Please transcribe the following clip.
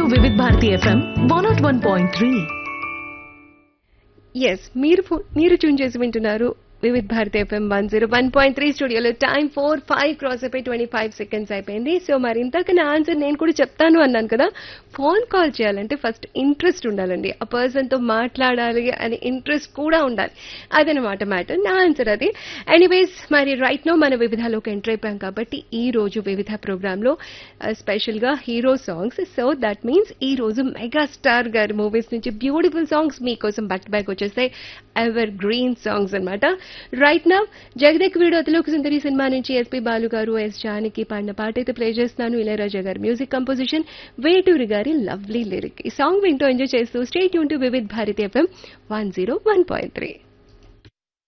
Vividh Bharati FM one naught one point three ఎస్ మీరు ఫో- మీరు ట్యూన్ చేసి వింటున్నారు Vividh Bharati FM one zero one point three స్టూడియోలో టైం ఫోర్ ఫైవ్ క్రాస్ అయిపోయి ట్వంటీ ఫైవ్ సెకండ్స్ అయిపోయింది సో మరి ఇంతక నా ఆన్సర్ నేను కూడా చెప్తాను అన్నాను కదా ఫోన్ కాల్ చేయాలంటే ఫస్ట్ ఇంట్రెస్ట్ ఉండాలండి ఆ పర్సన్తో మాట్లాడాలి అని ఇంట్రెస్ట్ కూడా ఉండాలి అదనమాట మ్యాటర్ నా ఆన్సర్ అది ఎనీవేస్ మరి రైట్ నో మన వివిధలోకి ఎంటర్ అయిపోయాం కాబట్టి ఈ రోజు వివిధ ప్రోగ్రాంలో స్పెషల్గా hero songs so that means ఈ రోజు మెగాస్టార్ గారి మూవీస్ నుంచి బ్యూటిఫుల్ సాంగ్స్ మీకోసం బ్యాక్ టు బ్యాక్ వచ్చేస్తాయి ఎవర్ గ్రీన్ సాంగ్స్ అన్నమాట రైట్ నా జగదేక్ వీడు అతిలోక సుందరి సినిమా నుంచి ఎస్పి బాలు గారు ఎస్ జానకి పాడిన పాట అయితే ప్లే చేస్తున్నాను ఇళయరాజా గారి మ్యూజిక్ కంపోజిషన్ వేటూరి గారి లవ్లీ లిరిక్ ఈ సాంగ్ వింటూ ఎంజాయ్ చేస్తూ స్టేట్ యూన్ to Vividh Bharati FM one zero one point three